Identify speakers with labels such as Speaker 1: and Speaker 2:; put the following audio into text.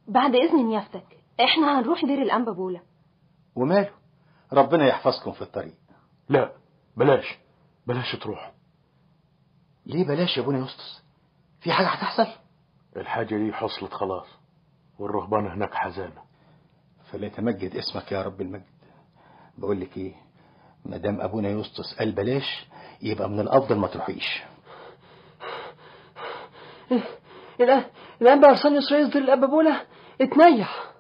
Speaker 1: بعد إذن نيافتك إحنا هنروح دير الأنبا بولا
Speaker 2: وماله ربنا يحفظكم في الطريق
Speaker 3: لا بلاش بلاش تروح
Speaker 2: ليه بلاش يا ابونا يسطس في حاجة هتحصل
Speaker 3: الحاجة دي حصلت خلاص والرهبان هناك حزانة
Speaker 2: فليتمجد اسمك يا رب المجد بقول لك ايه ما دام ابونا يسطس قال بلاش يبقى من الافضل ما تروحيش
Speaker 4: الآن الآن بقى أرسانيوس رئيس دير الأنبا بولا اتنيح